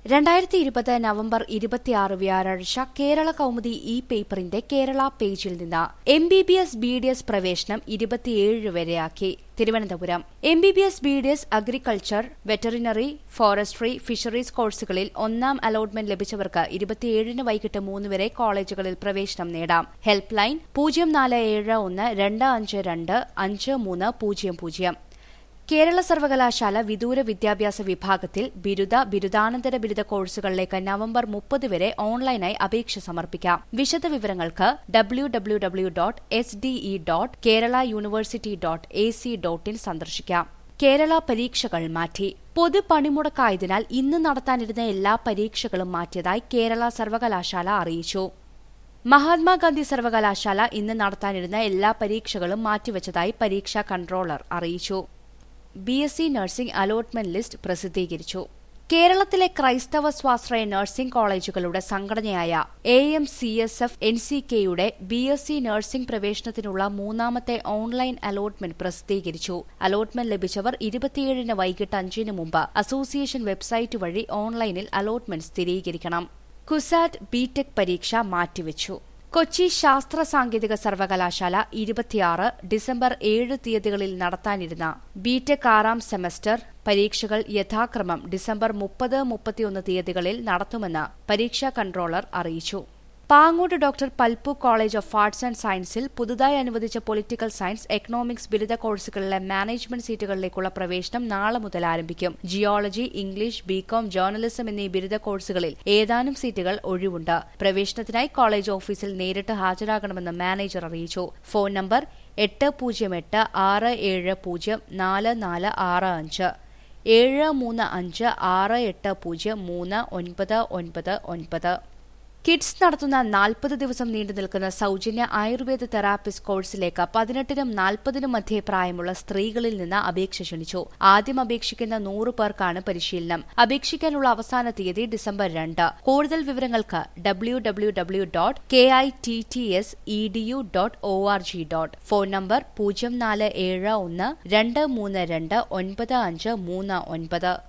രണ്ടായിരത്തി ഇരുപത് നവംബർ ഇരുപത്തിയാറ് വ്യാഴാഴ്ച കേരള കൗമുദി ഇ പേപ്പറിന്റെ കേരള പേജിൽ നിന്ന് M B B S B D S പ്രവേശനം ഇരുപത്തിയേഴ് വരെയാക്കി Thiruvananthapuram M B B S B D S agriculture veterinary forestry fisheries കോഴ്സുകളിൽ ഒന്നാം അലോട്ട്മെന്റ് ലഭിച്ചവർക്ക് ഇരുപത്തിയേഴിന് വൈകിട്ട് മൂന്ന് വരെ കോളേജുകളിൽ പ്രവേശനം നേടാം ഹെൽപ്പ് ലൈൻ പൂജ്യം നാല് ഏഴ് ഒന്ന് രണ്ട് അഞ്ച് രണ്ട് അഞ്ച് മൂന്ന് പൂജ്യം പൂജ്യം കേരള സർവകലാശാല വിദൂര വിദ്യാഭ്യാസ വിഭാഗത്തിൽ ബിരുദ ബിരുദാനന്തര ബിരുദ കോഴ്സുകളിലേക്ക് നവംബർ മുപ്പത് വരെ ഓൺലൈനായി അപേക്ഷ സമർപ്പിക്കാം വിശദവിവരങ്ങൾക്ക് W W W dot S D E dot Kerala university dot A C dot in സന്ദർശിക്കാം കേരള പരീക്ഷകൾ മാറ്റി പൊതു പണിമുടക്കായതിനാൽ ഇന്ന് നടത്താനിരുന്ന എല്ലാ പരീക്ഷകളും മാറ്റിയതായി കേരള സർവകലാശാല അറിയിച്ചു മഹാത്മാഗാന്ധി സർവകലാശാല ഇന്ന് നടത്താനിരുന്ന എല്ലാ പരീക്ഷകളും മാറ്റിവച്ചതായി പരീക്ഷാ കൺട്രോളർ അറിയിച്ചു B S C nursing allotment list പ്രസിദ്ധീകരിച്ചു കേരളത്തിലെ ക്രൈസ്തവ സ്വാശ്രയ നഴ്സിംഗ് കോളേജുകളുടെ സംഘടനയായ A M C S F N C കെയുടെ ബി എസ് സി നഴ്സിംഗ് പ്രവേശനത്തിനുള്ള മൂന്നാമത്തെ ഓൺലൈൻ അലോട്ട്മെന്റ് പ്രസിദ്ധീകരിച്ചു അലോട്ട്മെന്റ് ലഭിച്ചവർ ഇരുപത്തിയേഴിന് വൈകിട്ട് അഞ്ചിന് മുമ്പ് അസോസിയേഷൻ വെബ്സൈറ്റ് വഴി ഓൺലൈനിൽ അലോട്ട്മെന്റ് സ്ഥിരീകരിക്കണം കുസാറ്റ് ബിടെക് പരീക്ഷ മാറ്റിവച്ചു കൊച്ചി ശാസ്ത്ര സാങ്കേതിക സർവകലാശാല ഇരുപത്തിയാറ് ഡിസംബർ ഏഴ് തീയതികളിൽ നടത്താനിരുന്ന ബിടെക് ആറാം സെമസ്റ്റർ പരീക്ഷകൾ യഥാക്രമം ഡിസംബർ മുപ്പത് മുപ്പത്തിയൊന്ന് തീയതികളിൽ നടത്തുമെന്ന് പരീക്ഷാ കൺട്രോളർ അറിയിച്ചു Pangode doctor Palpu college of arts and സയൻസിൽ പുതുതായി അനുവദിച്ച പൊളിറ്റിക്കൽ സയൻസ് എക്കണോമിക്സ് ബിരുദ കോഴ്സുകളിലെ മാനേജ്മെന്റ് സീറ്റുകളിലേക്കുള്ള പ്രവേശനം നാളെ മുതൽ ആരംഭിക്കും ജിയോളജി ഇംഗ്ലീഷ് ബികോം ജേർണലിസം എന്നീ ബിരുദ കോഴ്സുകളിൽ ഏതാനും സീറ്റുകൾ ഒഴിവുണ്ട് പ്രവേശനത്തിനായി കോളേജ് ഓഫീസിൽ നേരിട്ട് ഹാജരാകണമെന്ന് മാനേജർ അറിയിച്ചു ഫോൺ നമ്പർ എട്ട് പൂജ്യം എട്ട് ആറ് ഏഴ് പൂജ്യം നാല് നാല് ആറ് അഞ്ച് ഏഴ് മൂന്ന് അഞ്ച് ആറ് എട്ട് പൂജ്യം മൂന്ന് ഒൻപത് ഒൻപത് ഒൻപത് കിഡ്സ് നടത്തുന്ന നാൽപ്പത് ദിവസം നീണ്ടു നിൽക്കുന്ന സൌജന്യ ആയുർവേദ തെറാപ്പിസ്റ്റ് കോഴ്സിലേക്ക് പതിനെട്ടിനും നാൽപ്പതിനും മധ്യേ പ്രായമുള്ള സ്ത്രീകളിൽ നിന്ന് അപേക്ഷ ക്ഷണിച്ചു ആദ്യം അപേക്ഷിക്കുന്ന നൂറ് പേർക്കാണ് പരിശീലനം അപേക്ഷിക്കാനുള്ള അവസാന തീയതി ഡിസംബർ രണ്ട് കൂടുതൽ വിവരങ്ങൾക്ക് W W W dot K I T T S E D U dot O R G dot phone number പൂജ്യം നാല് ഏഴ് ഒന്ന് രണ്ട് മൂന്ന് രണ്ട് ഒൻപത് അഞ്ച് മൂന്ന് ഒൻപത്